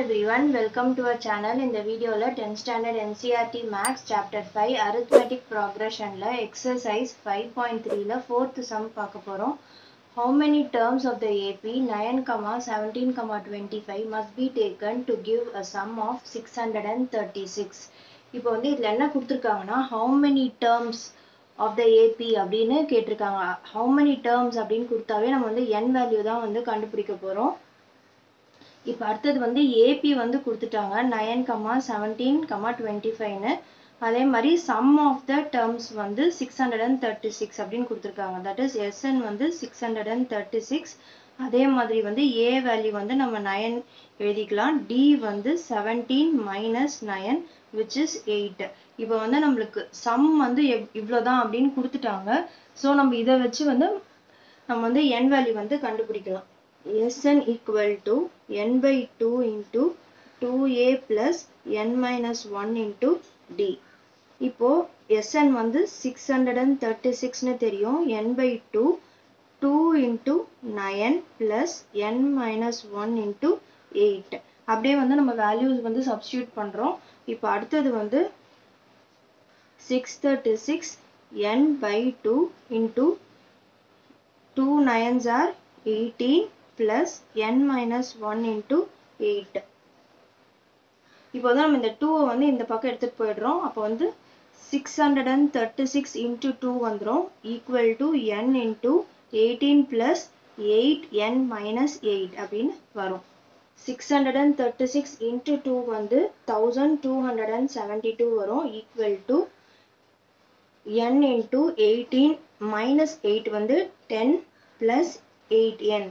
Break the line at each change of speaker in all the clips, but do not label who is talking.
everyone, welcome to our channel. இந்த வீடியோல 10th standard NCERT Maths chapter 5 arithmetic progressionல exercise 5.3ல fourth sum பார்க்க போறோம். How many terms of the AP 9, 17, 25 must be taken to give a sum of 636? இப்போ வந்து இதுல என்ன கொடுத்திருக்காங்கன்னா how many terms of the AP அப்படின்னு கேட்டிருக்காங்க. how many terms அப்படின்னு கொடுத்தாவே நம்ம வந்து n வேல்யூ தான் வந்து கண்டுபிடிக்க போறோம். இப்போ அடுத்தது வந்து ஏபி வந்து கொடுத்துட்டாங்க nine comma seventeen comma twenty ஃபைவ்னு அதே மாதிரி சம் ஆஃப் த டேர்ம்ஸ் வந்து six hundred and thirty six அப்படின்னு கொடுத்துருக்காங்க தட் இஸ் எஸ்என் வந்து six hundred and thirty six அதே மாதிரி வந்து ஏ வேல்யூ வந்து நம்ம நயன் எழுதிக்கலாம் டி வந்து seventeen minus nine which is eight இப்போ வந்து நம்மளுக்கு சம் வந்து எவ் இவ்வளோதான் அப்படின்னு கொடுத்துட்டாங்க ஸோ நம்ம இதை வச்சு வந்து நம்ம வந்து என் வேல்யூ வந்து கண்டுபிடிக்கலாம் Sn equal to n by 2 into 2a plus n minus 1 into d. இப்போ Sn வந்து 636 னு தெரியும் n by 2 2 into 9 plus n minus 1 into 8 அப்படியே வந்து நம்ம values வந்து substitute பண்றோம் இப்போ அடுத்தது வந்து 636 n by 2 into 2 nines are 18 plus n minus 1 into 8 இப்போ வந்து நம்ம இந்த 2 வந்து இந்த பக்கம் எடுத்துட்டு போயிடுறோம் அப்போ வந்து 636 into 2 வந்துரும் equal to n into 18 plus 8 n minus 8 அப்படின்னு வரும் 636 into 2 வந்து 1272 வரும் equal to n into 18 minus 8 வந்து 10 plus 8n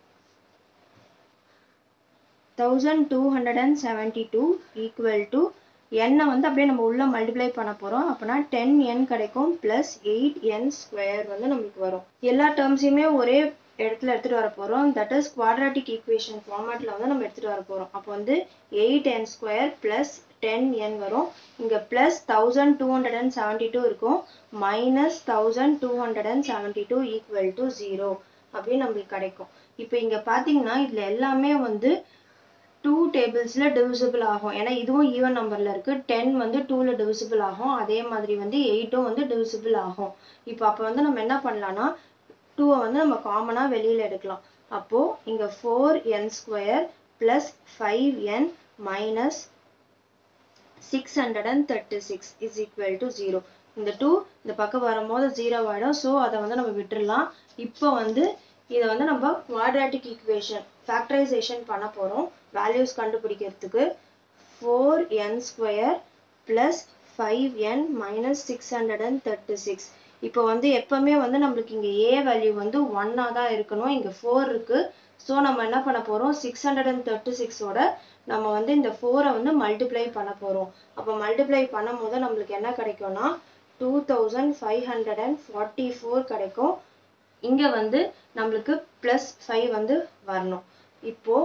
1272 equal to n வந்து அப்படியே நம்ம உள்ள மல்டிப்ளை பண்ண போறோம் அப்பனா 10n கிடைக்கும் plus 8n ஸ்கொயர் வந்து நமக்கு வரும் எல்லா டேர்ம்ஸையுமே ஒரே இடத்துல எடுத்துட்டு வர போறோம் தட் இஸ் குவாட்ராட்டிக் ஈக்குவேஷன் ஃபார்மேட்ல வந்து நம்ம எடுத்துட்டு வர போறோம் அப்போ வந்து 8n ஸ்கொயர் plus 10n வரும் இங்க plus 1272 இருக்கும் minus 1272 equal to 0 அப்படின்னு நம்மளுக்கு கிடைக்கும் இப்போ இங்க பாத்தீங்கன்னா இதுல எல்லாமே வந்து டூ டேபிள்ஸ்ல டிவிசிபிள் ஆகும் ஏன்னா இதுவும் ஈவன் நம்பர்ல இருக்கு டென் வந்து டூல டிவிசிபிள் ஆகும் அதே மாதிரி வந்து எயிட்டும் வந்து டிவிசிபிள் ஆகும் இப்போ அப்போ வந்து நம்ம என்ன பண்ணலாம்னா டூவை வந்து நம்ம காமனா வெளியில எடுக்கலாம் அப்போ இங்க four N square plus five N minus six hundred and thirty six is equal to zero இந்த டூ இந்த பக்கம் வரும்போது ஜீரோ ஆயிடும் ஸோ அதை வந்து நம்ம விட்டுடலாம் இப்போ வந்து இதை வந்து நம்ம குவாட்ராட்டிக் ஈக்குவேஷன் ஃபேக்டரைசேஷன் பண்ண போகிறோம் வேல்யூஸ் கண்டுபிடிக்கிறதுக்கு four N square plus five N minus six hundred and thirty six இப்போ வந்து எப்பவுமே வந்து நம்மளுக்கு இங்கே ஏ வேல்யூ வந்து ஒன்னாக தான் இருக்கணும் இங்கே ஃபோர் இருக்கு ஸோ நம்ம என்ன பண்ண போகிறோம் சிக்ஸ் ஹண்ட்ரட் அண்ட் தேர்ட்டி சிக்ஸோட நம்ம வந்து இந்த ஃபோரை வந்து மல்டிப்ளை பண்ண போகிறோம் அப்போ மல்டிப்ளை பண்ணும் போது நம்மளுக்கு என்ன கிடைக்கும்னா two thousand five hundred and forty four கிடைக்கும் இங்கே வந்து நம்மளுக்கு ப்ளஸ் ஃபைவ் வந்து வரணும் இப்போ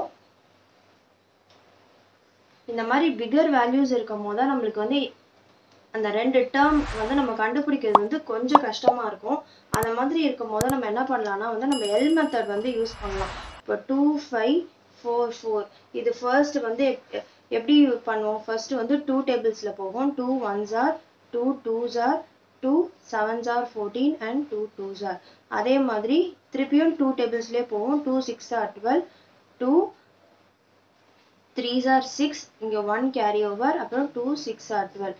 இந்த மாதிரி பிகர் வேல்யூஸ் இருக்கும் போது தான் நம்மளுக்கு வந்து அந்த ரெண்டு டேர்ம் வந்து நம்ம கண்டுபிடிக்கிறது வந்து கொஞ்சம் கஷ்டமா இருக்கும் அந்த மாதிரி இருக்கும் போது நம்ம என்ன பண்ணலாம்னா வந்து நம்ம எல் மெத்தட் வந்து யூஸ் பண்ணலாம் இப்போ டூ ஃபைவ் ஃபோர் ஃபோர் இது ஃபர்ஸ்ட் வந்து எப்படி பண்ணுவோம் ஃபர்ஸ்ட் வந்து டூ டேபிள்ஸ்ல போகும் two ones are two twos are two sevens are fourteen and two twos are அதே மாதிரி திருப்பியும் டூ டேபிள்ஸ்லேயே போகும் two six are twelve two threes are six இங்கே ஒன் கேரி ஓவர் அப்புறம் டூ சிக்ஸ் ஆர் டுவெல்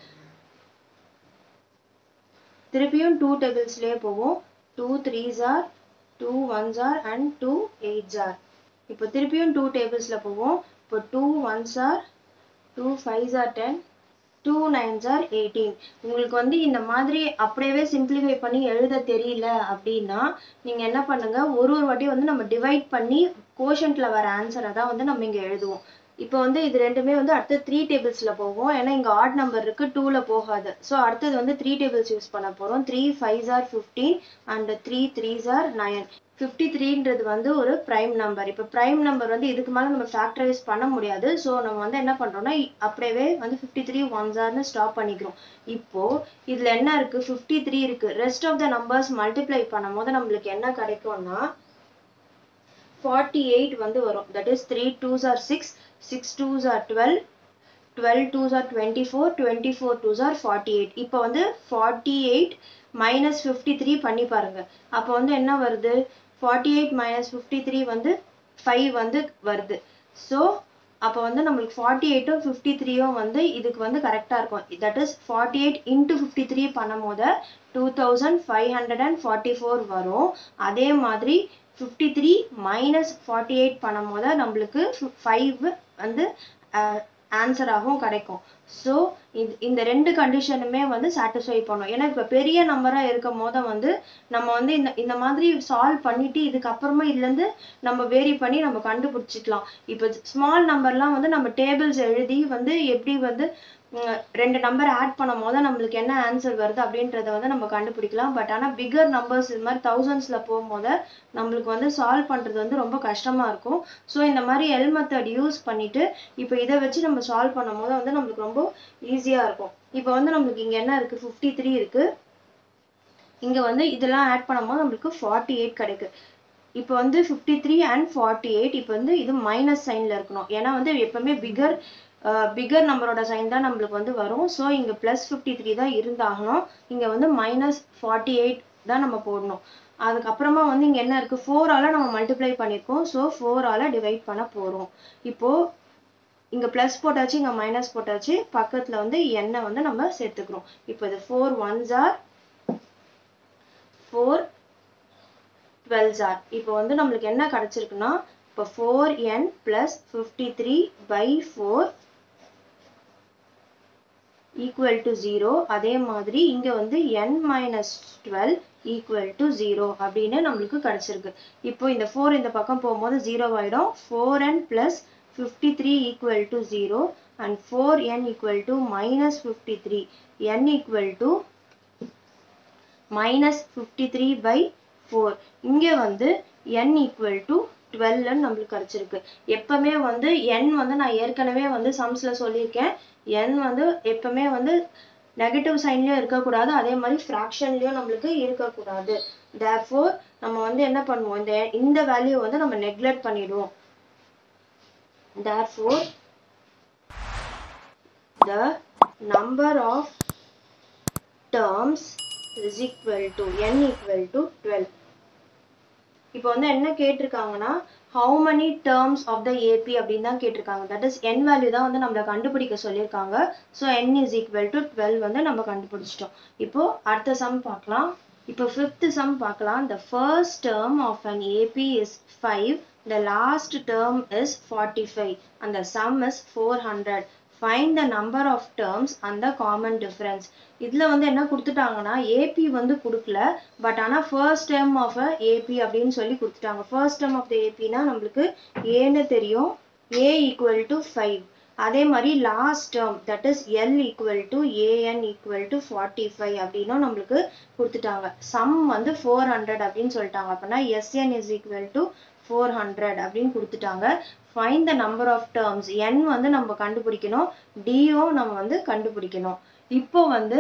திருப்பியும் டூ டேபிள்ஸ்லேயே போகும் two threes are two ones are and two eights are இப்போ திருப்பியும் டூ டேபிள்ஸில் போவோம் இப்போ two ones are two fives are ten two nines are eighteen உங்களுக்கு வந்து இந்த மாதிரி அப்படியே சிம்பிளிஃபை பண்ணி எழுத தெரியல அப்படின்னா நீங்கள் என்ன பண்ணுங்க ஒரு ஒரு வாட்டி வந்து நம்ம டிவைட் பண்ணி கோஷன்ட்ல வர ஆன்சரை தான் வந்து நம்ம இங்கே எழுதுவோம் இப்போ வந்து இது ரெண்டுமே வந்து அடுத்து த்ரீ டேபிள்ஸ்ல போகும் ஏன்னா இங்க ஆட் நம்பர் இருக்கு டூல போகாது ஸோ அடுத்தது வந்து த்ரீ டேபிள்ஸ் யூஸ் பண்ண போறோம் three five are fifteen and three threes are nine fifty த்ரீன்றது வந்து ஒரு ப்ரைம் நம்பர் இப்போ ப்ரைம் நம்பர் வந்து இதுக்கு மேலே நம்ம ஃபேக்டரைஸ் பண்ண முடியாது ஸோ நம்ம வந்து என்ன பண்றோம்னா அப்படியே வந்து ஃபிஃப்டி த்ரீ ஒன்ஸ் ஆர்னு ஸ்டாப் பண்ணிக்கிறோம் இப்போ இதுல என்ன இருக்கு ஃபிஃப்டி த்ரீ இருக்கு rest of the numbers multiply பண்ணும் போது நம்மளுக்கு என்ன கிடைக்கும்னா ஃபார்ட்டி எயிட் வந்து வரும் that is three twos are six six twos are twelve twelve twos are twenty four twenty four twos are forty eight இப்போ வந்து forty eight minus fifty three பண்ணி பாருங்க அப்போ வந்து என்ன வருது forty eight minus fifty three வந்து five வந்து வருது ஸோ அப்போ வந்து நம்மளுக்கு ஃபார்ட்டி எயிட்டும் ஃபிஃப்டி த்ரீயும் வந்து இதுக்கு வந்து கரெக்டாக இருக்கும் that is forty eight into fifty three பண்ணும் போது two thousand five hundred and forty four வரும் அதே மாதிரி fifty three minus forty eight பண்ணும் போது நம்மளுக்கு ஃபைவ் வந்து ஆன்சராகவும் கிடைக்கும் ஸோ இது இந்த ரெண்டு கண்டிஷனுமே வந்து சாட்டிஸ்ஃபை பண்ணும் ஏன்னா இப்போ பெரிய நம்பராக இருக்கும் போது வந்து நம்ம வந்து இந்த இந்த மாதிரி சால்வ் பண்ணிட்டு இதுக்கப்புறமா இதுலேருந்து நம்ம வேரி பண்ணி நம்ம கண்டுபிடிச்சிக்கலாம் இப்போ ஸ்மால் நம்பர்லாம் வந்து நம்ம டேபிள்ஸ் எழுதி வந்து எப்படி வந்து ரெண்டு நம்பர் ஆட் பண்ணும் போது நம்மளுக்கு என்ன ஆன்சர் வருது அப்படின்றத வந்து நம்ம கண்டுபிடிக்கலாம் பட் ஆனால் பிகர் நம்பர்ஸ் இது மாதிரி தௌசண்ட்ஸில் போகும்போது நம்மளுக்கு வந்து சால்வ் பண்ணுறது வந்து ரொம்ப கஷ்டமாக இருக்கும் ஸோ இந்த மாதிரி எல் மெத்தட் யூஸ் பண்ணிட்டு இப்போ இதை வச்சு நம்ம சால்வ் பண்ணும் போது வந்து நம்மளுக்கு ரொம்ப ஈஸியாக இருக்கும் இப்போ வந்து நம்மளுக்கு இங்கே என்ன இருக்குது ஃபிஃப்டி த்ரீ இருக்குது இங்கே வந்து இதெல்லாம் ஆட் பண்ணும்போது நம்மளுக்கு ஃபார்ட்டி எயிட் கிடைக்கு இப்போ வந்து fifty three and forty eight இப்போ வந்து இது மைனஸ் சைனில் இருக்கணும் ஏன்னா வந்து எப்பவுமே பிகர் பிகர் நம்பரோட சைன் தான் நம்மளுக்கு வந்து வரும் ஸோ இங்கே ப்ளஸ் ஃபிஃப்டி த்ரீ தான் இருந்தாகணும் இங்கே வந்து மைனஸ் ஃபார்ட்டி எயிட் தான் நம்ம போடணும் அதுக்கப்புறமா வந்து இங்கே என்ன இருக்குது ஃபோரால் நம்ம மல்டிப்ளை பண்ணியிருக்கோம் ஸோ ஃபோரால் டிவைட் பண்ண போகிறோம் இப்போது இங்கே ப்ளஸ் போட்டாச்சு இங்கே மைனஸ் போட்டாச்சு பக்கத்தில் வந்து எண்ணை வந்து நம்ம சேர்த்துக்கிறோம் இப்போ இது four ones are four twelves are இப்போ வந்து நம்மளுக்கு என்ன கிடச்சிருக்குன்னா இப்போ four N plus fifty three by four equal to zero அதே மாதிரி இங்கே வந்து N minus twelve equal to zero அப்படின்னு நம்மளுக்கு கிடச்சிருக்கு இப்போ இந்த ஃபோர் இந்த பக்கம் போகும்போது ஜீரோ ஆகிடும் four N plus fifty three equal to zero and four N equal to minus fifty three N equal to minus fifty three by four இங்கே வந்து என் ஈக்குவல் டு டுவெல்னு நம்மளுக்கு கிடச்சிருக்கு எப்பவுமே வந்து என் வந்து நான் ஏற்கனவே வந்து சம்ஸில் சொல்லியிருக்கேன் என் வந்து எப்பவுமே வந்து நெகட்டிவ் சைன்லயும் இருக்கக்கூடாது அதே மாதிரி ஃப்ராக்ஷன்லயும் நம்மளுக்கு இருக்கக்கூடாது தேர்ஃபோர் நம்ம வந்து என்ன பண்ணுவோம் இந்த இந்த வேல்யூ வந்து நம்ம நெக்லெக்ட் பண்ணிடுவோம் therefore the number of terms is equal to n equal to 12 இப்போ வந்து என்ன கேட்டிருக்காங்கன்னா how many terms of the AP அப்படின்னு தான் கேட்டிருக்காங்க that is n வேல்யூ தான் வந்து நம்மள கண்டுபிடிக்க சொல்லியிருக்காங்க so n is equal to 12 வந்து நம்ம கண்டுபிடிச்சிட்டோம் இப்போ அடுத்த sum பார்க்கலாம் இப்போ fifth sum பார்க்கலாம் the first term of an AP is 5 the last term is 45 and the sum is 400 find the number of terms and the common difference இதுல வந்து என்ன கொடுத்துட்டாங்கன்னா ஏபி வந்து கொடுக்கல பட் ஆனா ஃபர்ஸ்ட் டேர்ம் ஆஃப் ஏபி அப்படின்னு சொல்லி கொடுத்துட்டாங்க ஃபர்ஸ்ட் டேர்ம் ஆஃப் த ஏபினா நம்மளுக்கு ஏன்னு தெரியும் ஏ ஈக்குவல் டு ஃபைவ் அதே மாதிரி last term that is L equal to AN equal to forty five அப்படின்னும் நம்மளுக்கு கொடுத்துட்டாங்க சம் வந்து ஃபோர் ஹண்ட்ரட் அப்படின்னு சொல்லிட்டாங்க அப்படின்னா SN is equal to four hundred அப்படின்னு கொடுத்துட்டாங்க fine the number of terms N வந்து நம்ம கண்டுபிடிக்கணும் டிஓ நம்ம வந்து கண்டுபிடிக்கணும் இப்போ வந்து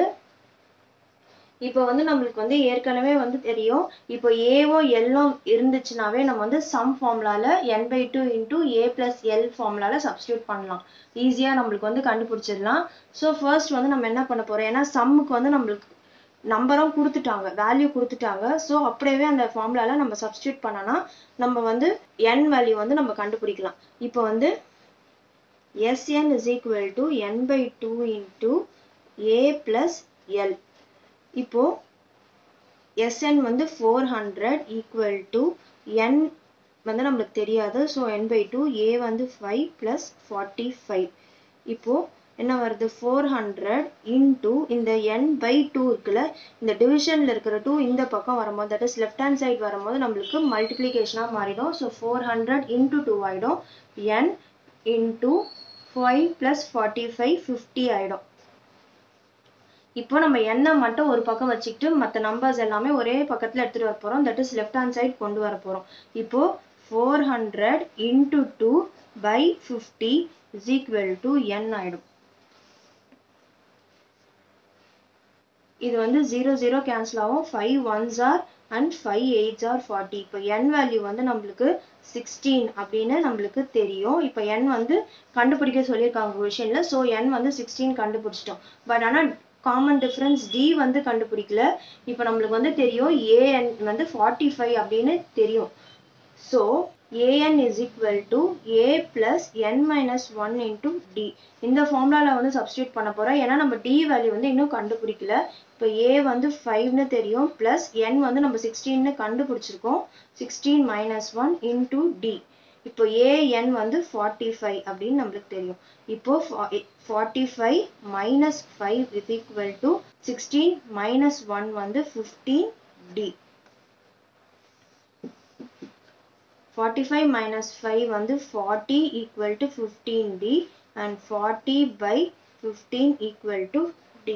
இப்போ வந்து நம்மளுக்கு வந்து ஏற்கனவே வந்து தெரியும் இப்போ ஏவோ எல்லோ இருந்துச்சுனாவே நம்ம வந்து சம் ஃபார்முலால N by two into A plus L ஃபார்முலால சப்ஸ்டியூட் பண்ணலாம் ஈஸியாக நம்மளுக்கு வந்து கண்டுபிடிச்சிடலாம் ஸோ ஃபர்ஸ்ட் வந்து நம்ம என்ன பண்ண போறோம் ஏன்னா சம்முக்கு வந்து நம்மளுக்கு நம்பரும் கொடுத்துட்டாங்க வேல்யூ கொடுத்துட்டாங்க ஸோ அப்படியே அந்த ஃபார்முலால நம்ம சப்ஸ்டியூட் பண்ணனா நம்ம வந்து என் வேல்யூ வந்து நம்ம கண்டுபிடிக்கலாம் இப்போ வந்து SN is equal to N by two into A plus L இப்போ எஸ்என் வந்து four hundred equal to N வந்து நம்மளுக்கு தெரியாது so N by two A வந்து ஃபைவ் ப்ளஸ் ஃபார்ட்டி ஃபைவ் இப்போ என்ன வருது ஃபோர் ஹண்ட்ரட் இன்டூ இந்த என் பை டூ இருக்குல்ல இந்த டிவிஷனில் இருக்கிற டூ இந்த பக்கம் வரும்போது that is left hand side வரும்போது நம்மளுக்கு மல்டிப்ளிகேஷனாக மாறிடும் so four hundred into two ஆகிடும் N into five plus forty five fifty ஆகிடும் இப்போ நம்ம எண்ணை மட்டும் ஒரு பக்கம் வச்சுக்கிட்டு மற்ற நம்பர்ஸ் எல்லாமே ஒரே பக்கத்தில் எடுத்துகிட்டு வர போகிறோம் that is left hand side கொண்டு வர போகிறோம் இப்போ four hundred into two by fifty is equal to N ஆகிடும் இது வந்து ஜீரோ ஜீரோ கேன்சல் ஆகும் five ones are and five eights are forty இப்போ என் வேல்யூ வந்து நம்மளுக்கு சிக்ஸ்டீன் அப்படின்னு நம்மளுக்கு தெரியும் இப்போ என் வந்து கண்டுபிடிக்க சொல்லியிருக்காங்க கொஷினில் ஸோ என் வந்து சிக்ஸ்டீன் கண்டுபிடிச்சிட்டோம் பட் ஆனால் காமன் டிஃப்ரென்ஸ் டி வந்து கண்டுபிடிக்கல இப்போ நம்மளுக்கு வந்து தெரியும் ஏஎன் வந்து ஃபார்ட்டி ஃபைவ் அப்படின்னு தெரியும் so an is equal to a plus n minus 1 into d இந்த ஃபார்முலாவில் வந்து சப்ஸ்டியூட் பண்ண போகிறோம் ஏன்னா நம்ம d வேல்யூ வந்து இன்னும் கண்டுபிடிக்கல இப்போ a வந்து ஃபைவ்னு தெரியும் ப்ளஸ் n வந்து நம்ம சிக்ஸ்டீன்னு கண்டுபிடிச்சிருக்கோம் sixteen minus one into D இப்போ an வந்து ஃபார்ட்டி ஃபைவ் அப்படின்னு நம்மளுக்கு தெரியும் இப்போ forty five minus five is equal to sixteen minus one வந்து ஃபிஃப்டீன் டி 45 minus 5 வந்து 40 equal to 15D and 40 by 15 equal to D.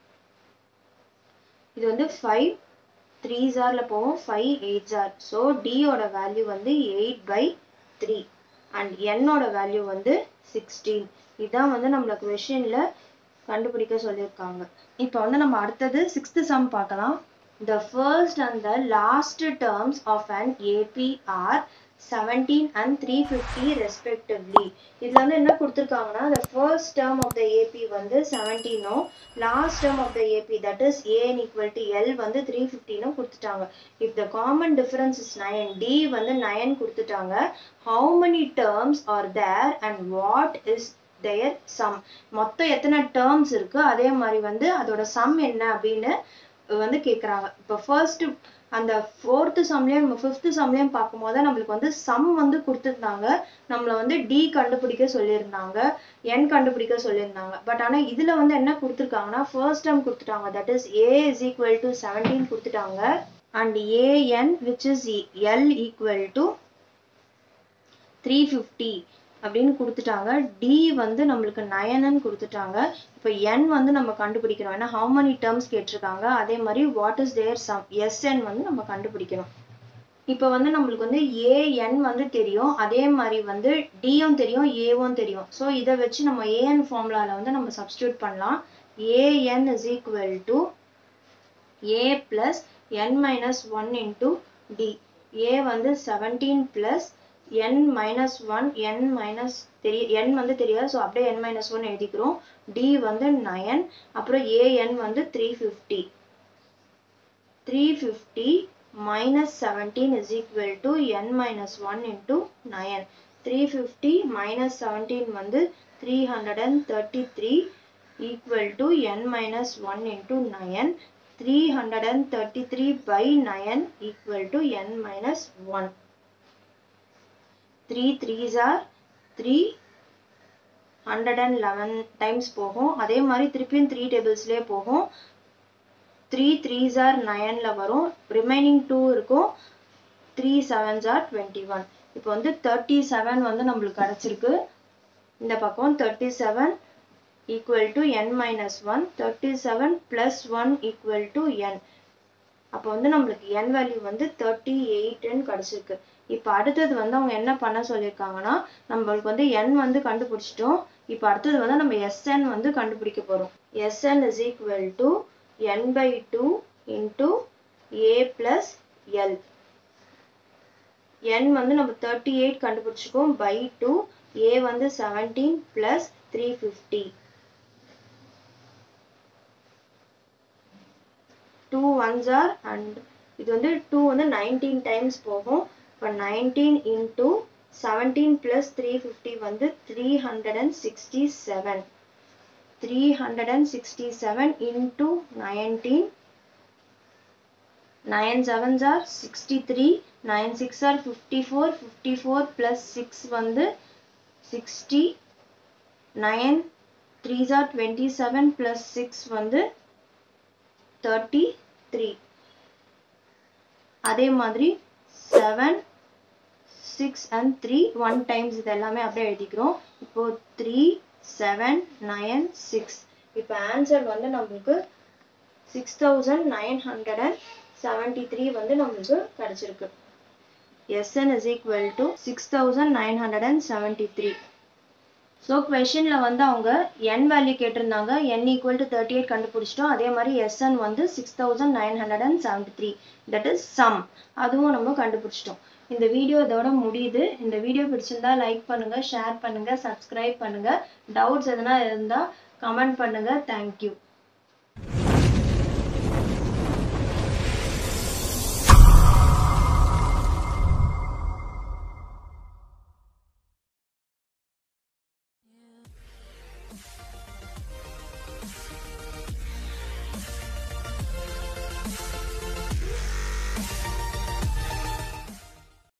இது வந்து 5 3 ஜார்ல போகும் 5 8 ஜார் ஸோ D ஓட வேல்யூ வந்து 8 by 3 and N ஓட வேல்யூ வந்து 16 இதான் வந்து நம்மளுக்கு கொஷினில் கண்டுபிடிக்க சொல்லியிருக்காங்க இப்போ வந்து நம்ம அடுத்தது சிக்ஸ்த் சம் பார்க்கலாம் The first and the last terms of an AP are 17 and 350 respectively. இதுல வந்து என்ன கொடுத்திருக்காங்கன்னா the first term of the AP வந்து 17 னும் last term of the AP that is AN equal to L வந்து 350 னும் கொடுத்துட்டாங்க. If the common difference is 9, D வந்து 9 கொடுத்துட்டாங்க. How many terms are there and what is their sum? மொத்தம் எத்தனை terms இருக்கு அதே மாதிரி வந்து அதோட sum என்ன அப்படின்னு வந்து கேட்குறாங்க இப்போ ஃபர்ஸ்ட் அந்த ஃபோர்த்து சம்லேயும் நம்ம ஃபிஃப்த்து சம்லேயும் பார்க்கும்போது நம்மளுக்கு வந்து சம் வந்து கொடுத்துருந்தாங்க நம்மளை வந்து டி கண்டுபிடிக்க சொல்லியிருந்தாங்க என் கண்டுபிடிக்க சொல்லியிருந்தாங்க பட் ஆனால் இதில் வந்து என்ன கொடுத்துருக்காங்கன்னா ஃபர்ஸ்ட் டேர்ம் கொடுத்துட்டாங்க that is A is equal to seventeen கொடுத்துட்டாங்க and AN which is L equal to three fifty அப்படின்னு கொடுத்துட்டாங்க டி வந்து நம்மளுக்கு நயனன்னு கொடுத்துட்டாங்க இப்போ என் வந்து நம்ம கண்டுபிடிக்கணும் ஏன்னா ஹவு many டேர்ம்ஸ் கேட்டிருக்காங்க அதே மாதிரி what is their sum SN வந்து நம்ம கண்டுபிடிக்கணும் இப்போ வந்து நம்மளுக்கு வந்து ஏஎன் வந்து தெரியும் அதே மாதிரி வந்து டியும் தெரியும் ஏவும் தெரியும் ஸோ இதை வச்சு நம்ம ஏஎன் ஃபார்முலாவில் வந்து நம்ம சப்ஸ்டியூட் பண்ணலாம் AN is equal to A plus N minus one into D A வந்து seventeen plus n minus one n minus தெரிய n வந்து தெரியாது ஸோ அப்படியே n மைனஸ் ஒன் எழுதிக்கிறோம் d வந்து நயன் அப்புறம் an வந்து three fifty three fifty minus seventeen is equal to N minus one into nine three fifty minus seventeen வந்து three hundred and thirty three equal to N minus one into nine three hundred and thirty three by nine equal to N minus one three threes are three hundred and eleven times போகும் அதே மாதிரி திருப்பியும் three டேபிள்ஸ்லேயே போகும் three threes are நயனில் வரும் remaining two இருக்கும் three sevens are twenty one இப்போ வந்து தேர்ட்டி செவன் வந்து நம்மளுக்கு கிடச்சிருக்கு இந்த பக்கம் thirty seven equal to N minus one thirty seven plus one equal to N அப்போ வந்து நம்மளுக்கு என் வேல்யூ வந்து தேர்ட்டி எயிட்னு கிடச்சிருக்கு இப்போ அடுத்தது வந்து அவங்க என்ன பண்ண சொல்லியிருக்காங்கன்னா நம்மளுக்கு வந்து என் வந்து கண்டுபிடிச்சிட்டோம் இப்போ அடுத்தது வந்து நம்ம எஸ்என் வந்து கண்டுபிடிக்க போகிறோம் SN is equal to N by two into A plus L N வந்து நம்ம தேர்ட்டி எயிட் கண்டுபிடிச்சிருக்கோம் பை டூ ஏ வந்து seventeen plus three fifty two ones are and இது வந்து டூ வந்து நைன்டீன் டைம்ஸ் போகும் இப்போ nineteen into seventeen plus three fifty வந்து three hundred and sixty seven three hundred and sixty seven into nineteen nine sevens are sixty three nine six are fifty four fifty four plus six வந்து sixty nine threes are twenty seven plus six வந்து thirty three அதே மாதிரி seven six and three one times இது எல்லாமே அப்படியே எழுதிக்கிறோம் இப்போ three seven nine six இப்போ ஆன்சர் வந்து நம்மளுக்கு six thousand nine hundred and seventy three வந்து நம்மளுக்கு கிடைச்சிருக்கு S N is equal to six thousand nine hundred and seventy three so கொஷினில் வந்து அவங்க என் வேல்யூ கேட்டிருந்தாங்க n equal to thirty eight கண்டுபிடிச்சிட்டோம் அதே மாதிரி எஸ்என் வந்து six thousand nine hundred and seventy three that is sum அதுவும் நம்ம கண்டுபிடிச்சிட்டோம் இந்த வீடியோ இதோட முடியுது இந்த வீடியோ பிடிச்சிருந்தா லைக் பண்ணுங்க ஷேர் பண்ணுங்க சப்ஸ்கிரைப் பண்ணுங்க டவுட்ஸ் எதனா இருந்தால் கமெண்ட் பண்ணுங்க தேங்க்யூ